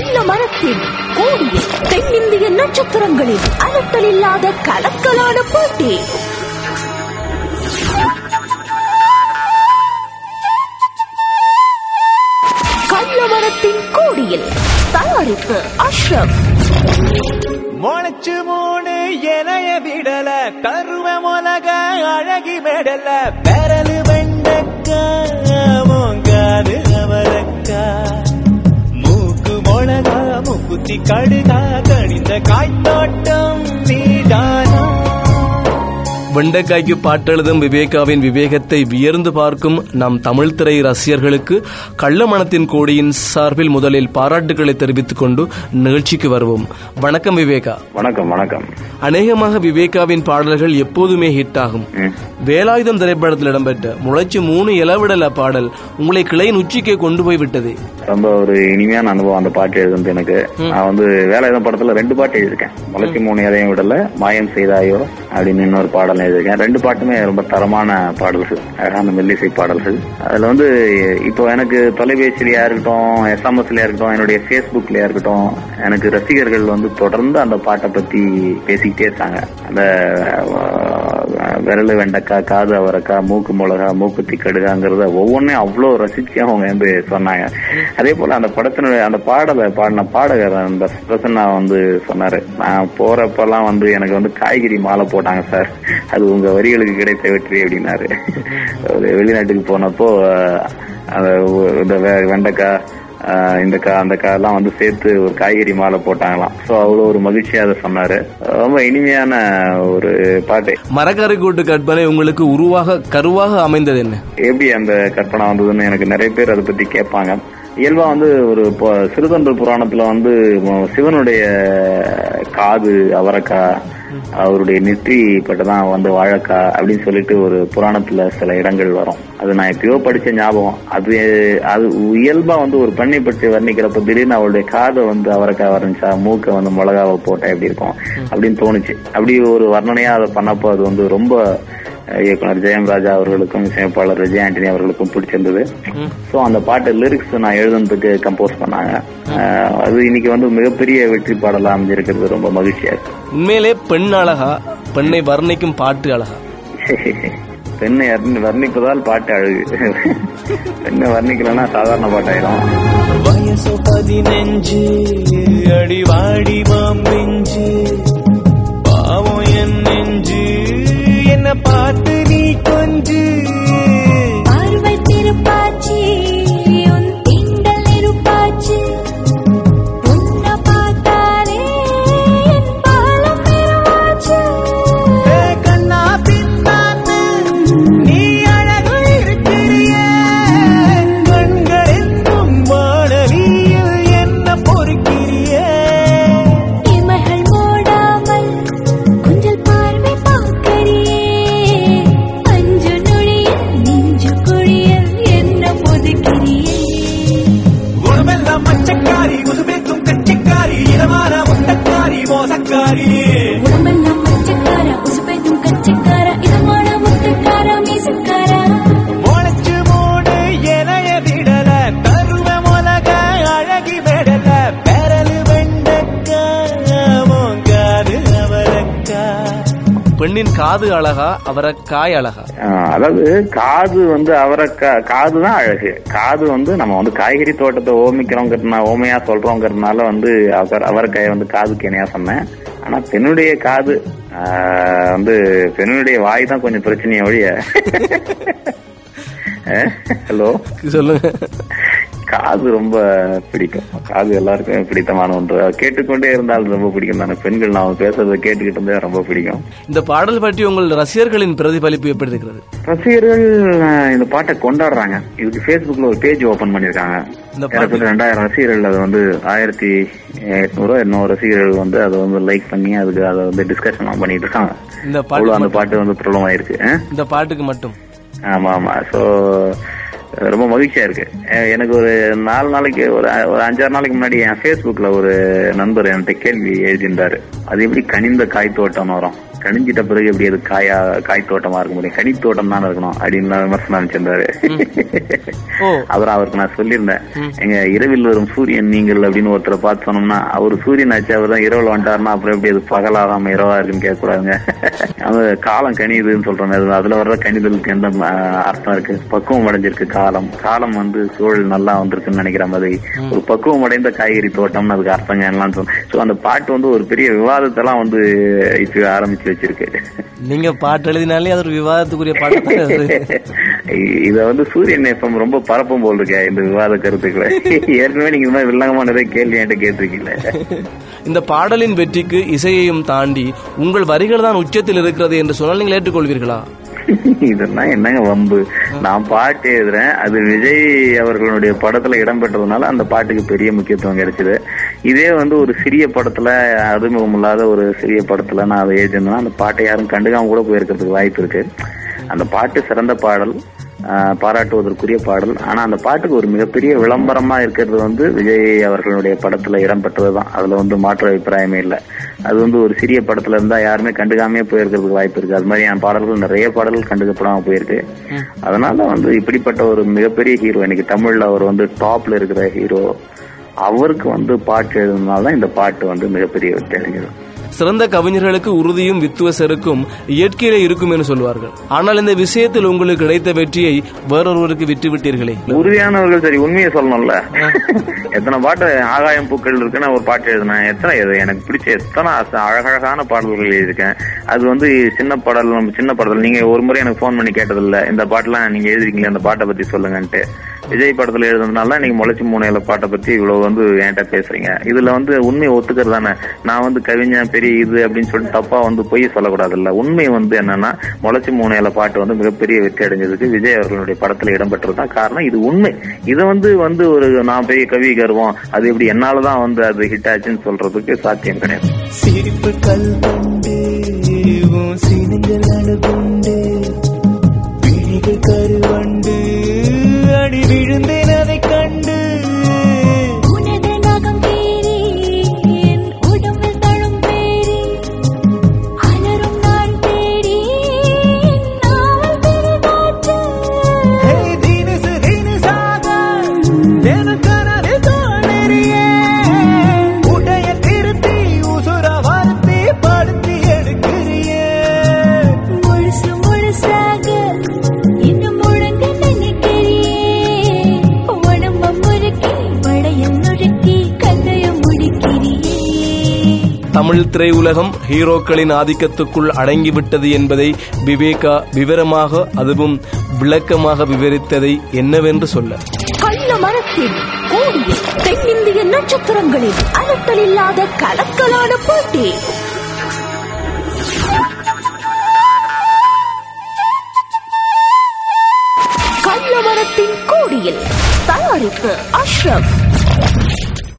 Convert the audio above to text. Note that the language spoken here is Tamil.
கள்ள மரத்தில் கூடிய தென்னிந்திய நட்சத்திரங்களின் அலட்டல் இல்லாத கலக்கலான போட்டி கள்ள மரத்தின் கோடியில் தயாரிப்பு அஷ்ரப் முளைச்சு மூணு இலைய விடல கருவ மொலக அழகி மெடல பெரலு வெண்டக்கா மோங்காது அவரக்கா மூக்கு மொளகா மூக்குத்தி கடுகா கணிந்த காய்த்தோட்டம் நீதானா வெண்டைக்காய்க்கு பாட்டெழுதும் விவேகாவின் விவேகத்தை வியர்ந்து பார்க்கும் நம் தமிழ் திரை ரசிகர்களுக்கு கள்ளமணத்தின் கோடியின் சார்பில் முதலில் பாராட்டுகளை தெரிவித்துக் கொண்டு நிகழ்ச்சிக்கு வருவோம் வணக்கம் விவேகா வணக்கம் வணக்கம் அநேகமாக விவேகாவின் பாடல்கள் எப்போதுமே ஹிட் ஆகும் ம். வேலாயுதம் திரைப்படத்தில் இடம்பெற்ற முளைச்சு மூணு இளவிடல பாடல் உங்களை கிளையின் உச்சிக்கே கொண்டு போய் விட்டது ரொம்ப ஒரு இனிமையான அனுபவம் அந்த பாட்டு எழுதுனது எனக்கு நான் வந்து வேலாயுதம் படத்துல ரெண்டு பாட்டு எழுதியிருக்கேன் முளைச்சி மூணு எதையும் விடல மாயம் செய்தாயோ அப்படின்னு இன்னொரு பாடல் எழுதியிருக்கேன் ரெண்டு பாட்டுமே ரொம்ப தரமான பாடல்கள் அழகான மெல்லிசை பாடல்கள் அதுல வந்து இப்போ எனக்கு தொலைபேசியிலயா இருக்கட்டும் எஸ்எம்எஸ்லயா இருக்கட்டும் என்னுடைய ஃபேஸ்புக்லயா இருக்கட்டும் எனக்கு ரசிகர்கள் வந்து தொடர்ந்து அந்த பாட்டை பத்தி பேசிக்கிட்டே இருக்காங்க அந்த அஹ், விரலு வெண்டைக்காய் காது அவரக்காய் மூக்கு மிளகா மூக்குத்தி கடுகாங்கிறத ஒவ்வொன்றையும் அவ்வளோ ரசிச்சு அவங்க வந்து சொன்னாங்க அதே போல அந்த படத்தினுடைய அந்த பாடலை பாடின பாடகர் அந்த பிரசன்னா வந்து சொன்னாரு நான் போறப்பெல்லாம் வந்து எனக்கு வந்து காய்கறி மாலை போட்டாங்க சார் அது உங்க வரிகளுக்கு கிடைத்த வெற்றி அப்படின்னாரு ஒரு வெளிநாட்டுக்கு போனப்போ அஹ், அந்த ஒ- இந்த வெ- வெண்டைக்காய் ஆஹ் இந்த கா அந்த காயெல்லாம் வந்து சேர்த்து ஒரு காய்கறி மாலை போட்டாங்களாம் சோ அவ்வளவு ஒரு மகிழ்ச்சியா அதை சொன்னாரு ரொம்ப இனிமையான ஒரு பாட்டு மரக்கரை கூட்டு கற்பனை உங்களுக்கு உருவாக கருவாக அமைந்தது என்ன எப்படி அந்த கற்பனை வந்ததுன்னு எனக்கு நிறைய பேர் அதை பத்தி கேட்பாங்க இயல்பா வந்து ஒரு பொ- சிறுதொன்று புராணத்துல வந்து ம- சிவனுடைய காது அவரக்காய் அவருடைய நெற்றி பட்டதான் வந்து வாழைக்காய் அப்படின்னு சொல்லிட்டு ஒரு புராணத்துல சில இடங்கள் வரும் அது நான் எப்பயோ படிச்ச ஞாபகம் அது அது இயல்பா வந்து ஒரு பெண்ணை பற்றி வர்ணிக்கிறப்ப திடீர்னு அவளுடைய காதை வந்து அவரைக்காய் வரைஞ்சா மூக்கை வந்து மிளகாவை போட்டா எப்படி இருக்கும் அப்படின்னு தோணுச்சு அப்படி ஒரு வர்ணனையா அதை பண்ணப்போ அது வந்து ரொம்ப அஹ், இயக்குனர் ஜெயம் ராஜா அவர்களுக்கும் இசையமைப்பாளர் விஜய் ஆண்டனி அவர்களுக்கும் பிடிச்சிருந்தது சோ அந்த பாட்டு லிரிக்ஸ் நான் எழுதுனதுக்கு கம்போஸ் பண்ணாங்க அஹ், அது இன்னைக்கு வந்து மிகப்பெரிய வெற்றி பாடலா அமைஞ்சிருக்கிறது ரொம்ப மகிழ்ச்சியா இருக்கு உண்மையிலே பெண் அழகா பெண்ணை வர்ணிக்கும் பாட்டு அழகா பெண்ணை வர்ணி- வர்ணிப்பதால் பாட்டு அழகு பெண்ணை வர்ணிக்கலன்னா சாதாரண பாட்டாயிரும் வயசு பதினஞ்சு அடி வாடி மாம்பிஞ்சு பாவம் என் நெஞ்சு என்ன பார்த்து நீ கொஞ்சு பார்வை திருப்பாச்சி உன் திங்கள் நெருப்பாச்சி உன்னை பார்த்தாலே என் பாலம் நிறமாச்சு ஏ கண்ணா பின்னான்னு நீ அழகு இருக்கிறிய கண்கள் என்னும் வானலியில் என்ன பொறுக்கிறியே இமைகள் மூடாமல் கொஞ்சல் பார்வை பார்க்கறியே அஞ்சு நொழியில் நெஞ்சு குழியில் என்ன புதுக்கிறியே குணமெல்லாம் மச்சக்காரி முதுமேத்தும் கட்சிக்காரி இதமான முட்டக்காரி மோசக்காரி உடம்பெல்லாம் பச்சைக்கார உசுப்பேத்தும் கச்சைக்கார இதமான முத்துக்கார மீசக்காரா முளைச்சு மூடு இலைய விடல கருவ மொலக அழகி விடல பெரலு வெண்டக்கா மோங்காது அவரக்கா பெண்ணின் காது அழகா அவரை காய் அழகா ஆஹ் அதாவது காது வந்து அவரைக்காய் காது தான் அழகு காது வந்து நம்ம வந்து காய்கறி தோட்டத்தை ஓமிக்கிறோங்கிறதுனா ஓமையா சொல்றோங்கிறதுனால வந்து அவர் அவரைக்காயை வந்து காதுக்கு இணையா சொன்னேன் ஆனா பெண்ணுடைய காது ஆஹ் வந்து பெண்ணுடைய வாய் தான் கொஞ்சம் பிரச்சனையை ஒழிய ஹலோ சொல்லுங்க காது ரொம்ப பிடிக்கும் காது எல்லாருக்கும் பிடித்தமான ஒன்று அதை கேட்டுக்கொண்டே இருந்தாலும் ரொம்ப பிடிக்கும் தானே பெண்கள் நாம பேசுறதை கேட்டுக்கிட்டு இருந்தே ரொம்ப பிடிக்கும் இந்த பாடல் பற்றி உங்கள் ரசிகர்களின் பிரதிபலிப்பு எப்படி இருக்கிறது ரசிகர்கள் அஹ், இந்த பாட்டை கொண்டாடுறாங்க இதுக்கு Facebookல ஒரு பேஜ் ஓபன் பண்ணிருக்காங்க இந்த ஏறக்குறைய ரெண்டாயிரம் ரசிகர்கள் அது வந்து ஆயிரத்தி எட்நூறு எண்ணூறு ரசிகர்கள் வந்து அதை வந்து லைக் பண்ணி அதுக்கு அதை வந்து டிஸ்கஷன் பண்ணிட்டு இருக்காங்க இந்த அவ்வளவு அந்த பாட்டு பாட்டு வந்து பிரபலம் ஆயிருக்கு அஹ்? இந்த பாட்டுக்கு மட்டும் ஆமா ஆமா சோ ரொம்ப மகிழ்ச்சியா இருக்கு அஹ் எனக்கு ஒரு நாலு நாளைக்கு ஒரு ஒரு அஞ்சாறு நாளைக்கு முன்னாடி என் ஃபேஸ்புக்ல ஒரு நண்பர் என்கிட்ட கேள்வி எழுதியிருந்தாரு அது எப்படி கனிந்த காய் தோட்டம் வரும் கனிஞ்சிட்ட பிறகு எப்படி அது காயா காய் தோட்டமா இருக்க முடியும் கனி தோட்டம் தானே இருக்கணும் அப்படின்னு விமர்சனம் அனுப்பிச்சிருந்தாரு ஓ. அப்புறம் அவருக்கு நான் சொல்லியிருந்தேன் எங்க இரவில் வரும் சூரியன் நீங்கள் அப்படின்னு ஒருத்தரை பார்த்து சொன்னோம்னா அவர் சூரியன் ஆச்சு அவர் தான் இரவில் வந்துட்டாருன்னா அப்புறம் எப்படி அது பகலாகாம இரவா இருக்குன்னு கேட்க கூடாதுங்க அது காலம் கனியுதுன்னு சொல்றோம் அது- அதுல வர்ற கணிதலுக்கு எந்த ஆஹ், அர்த்தம் இருக்கு பக்குவம் அடைஞ்சிருக்கு காலம் காலம் வந்து சூழல் நல்லா வந்திருக்குன்னு நினைக்கிற மாதிரி ஒரு பக்குவம் அடைந்த காய்கறி தோட்டம்னு அதுக்கு அர்த்தங்க எல்லாம் சொன்னோம் சோ அந்த பாட்டு வந்து ஒரு பெரிய விவாதத்தெல்லாம் வந்து இப்ப ஆரம்பிச்சு வச்சிருக்கு நீங்க பாட்டு எழுதினாலே அது ஒரு விவாதத்துக்குரிய பாட்டு தான் அது. இத வந்து சூரியன் எஃப்எம் ரொம்ப பரப்பும் போல் இருக்கே இந்த விவாத கருத்துக்களை ஏற்கனவே நீங்க இந்த மாதிரி வில்லங்கமா நிறைய கேள்வி என்கிட்ட கேட்டிருக்கீங்களே இந்த பாடலின் வெற்றிக்கு இசையையும் தாண்டி உங்கள் வரிகள் தான் உச்சத்தில் இருக்கிறது என்று சொன்னால் நீங்கள் ஏற்றுக்கொள்வீர்களா இதெல்லாம் என்னங்க வம்பு நான் பாட்டு எழுதுறேன் அது விஜய் அவர்களுடைய படத்துல இடம்பெற்றதுனால அந்த பாட்டுக்கு பெரிய முக்கியத்துவம் கிடைச்சது இதே வந்து ஒரு சிறிய படத்துல அறிமுகம் இல்லாத ஒரு சிறிய படத்துல நான் அதை எழுதிருந்தேன்னா அந்த பாட்டை யாரும் கண்டுக்காம கூட போயிருக்கிறதுக்கு வாய்ப்பு இருக்கு அந்த பாட்டு சிறந்த பாடல் ஆஹ், பாராட்டுவதற்குரிய பாடல் ஆனா அந்த பாட்டுக்கு ஒரு மிகப்பெரிய விளம்பரமா இருக்கிறது வந்து விஜய் அவர்களுடைய படத்துல இடம்பெற்றதுதான் அதுல வந்து மாற்று அபிப்பிராயமே இல்லை அது வந்து ஒரு சிறிய படத்துல இருந்தா யாருமே கண்டுக்காமே போயிருக்கிறதுக்கு வாய்ப்பு இருக்கு அது மாதிரி என் பாடல்கள் நிறைய பாடல்கள் கண்டுக்கப்படாம போயிருக்கு அதனால வந்து இப்படிப்பட்ட ஒரு மிகப்பெரிய ஹீரோ இன்னைக்கு தமிழ்ல அவர் வந்து டாப்ல இருக்கிற ஹீரோ அவருக்கு வந்து பாட்டு எழுதுனால தான் இந்த பாட்டு வந்து மிகப்பெரிய வெற்றி அடைஞ்சது சிறந்த கவிஞர்களுக்கு உறுதியும் வித்துவ செருக்கும் இயற்கையிலே இருக்கும் என்று சொல்வார்கள் ஆனால் இந்த விஷயத்தில் உங்களுக்கு கிடைத்த வெற்றியை வேறொருவருக்கு விட்டு விட்டீர்களே உறுதியானவர்கள் சரி உண்மையை சொல்லணும்ல எத்தனை பாட்டு ஆகாயம் பூக்கள் இருக்குன்னு ஒரு பாட்டு எழுதினேன் எத்தனை இது எனக்கு பிடிச்ச எத்தனை அச- அழகழகான பாடல்கள் எழுதியிருக்கேன் அது வந்து சின்ன பாடல் நம்ம சின்ன பாடல் நீங்க ஒரு முறை எனக்கு ஃபோன் பண்ணி கேட்டதில்ல இந்த பாட்டெல்லாம் நீங்க எழுதிருக்கீங்களா அந்த பாட்டை பத்தி சொல்லுங்கன்ட்டு விஜய் படத்துல எழுதுனதுனால நீங்க முளைச்சி மூணையில பாட்டை பத்தி இவ்வளவு வந்து என்கிட்ட பேசுறீங்க இதுல வந்து உண்மையை ஒத்துக்கிறது தானே நான் வந்து கவிஞன் பெரிய இது அப்படின்னு சொல்லிட்டு தப்பா வந்து பொய் சொல்லக்கூடாதுல்ல உண்மை வந்து என்னன்னா முளைச்சி மூணையில பாட்டு வந்து மிகப்பெரிய வெற்றி அடைஞ்சதுக்கு விஜய் அவர்களுடைய படத்துல இடம்பெற்றதுதான் காரணம் இது உண்மை இதை வந்து வந்து ஒரு நான் பெரிய கவி கருவம் அது எப்படி என்னாலதான் வந்து அது ஹிட் ஆச்சுன்னு சொல்றதுக்கு சாத்தியம் கிடையாது சிரிப்பு கல் கொண்டு உன் சினங்கள் அணுகுண்டு விழிகள் கருவண்டு அடி விழுந்தேன் அதைக் கண்டு உனது நகம் பேரி என் உடம்பில் தழும் பேரி அலரும் நான் தேடி என் நாவல் பெரிதாச்சு ஹே, தினுசு தினுசாக எனக்கனது தோன்றறியே. உடைய திருத்தி உசுர வருத்தி படுத்தி எடுக்கிறியே முழுசு முழுசாக இன்னும் முழங்க நினைக்கிறியே உடம்ப முறுக்கி படையம் நுறுக்கி கதையம் முடிக்கிறியே தமிழ் திரையுலகம் ஹீரோக்களின் ஆதிக்கத்துக்குள் அடங்கிவிட்டது என்பதை விவேகா விவரமாக அதுவும் விளக்கமாக விவரித்ததை என்னவென்று சொல்ல கள்ள மரத்தில் கூடிய தென்னிந்திய நட்சத்திரங்களின் அலட்டல் இல்லாத கலக்கலான போட்டி கள்ள மரத்தின் கோடியில் தயாரிப்பு அஷ்ரப்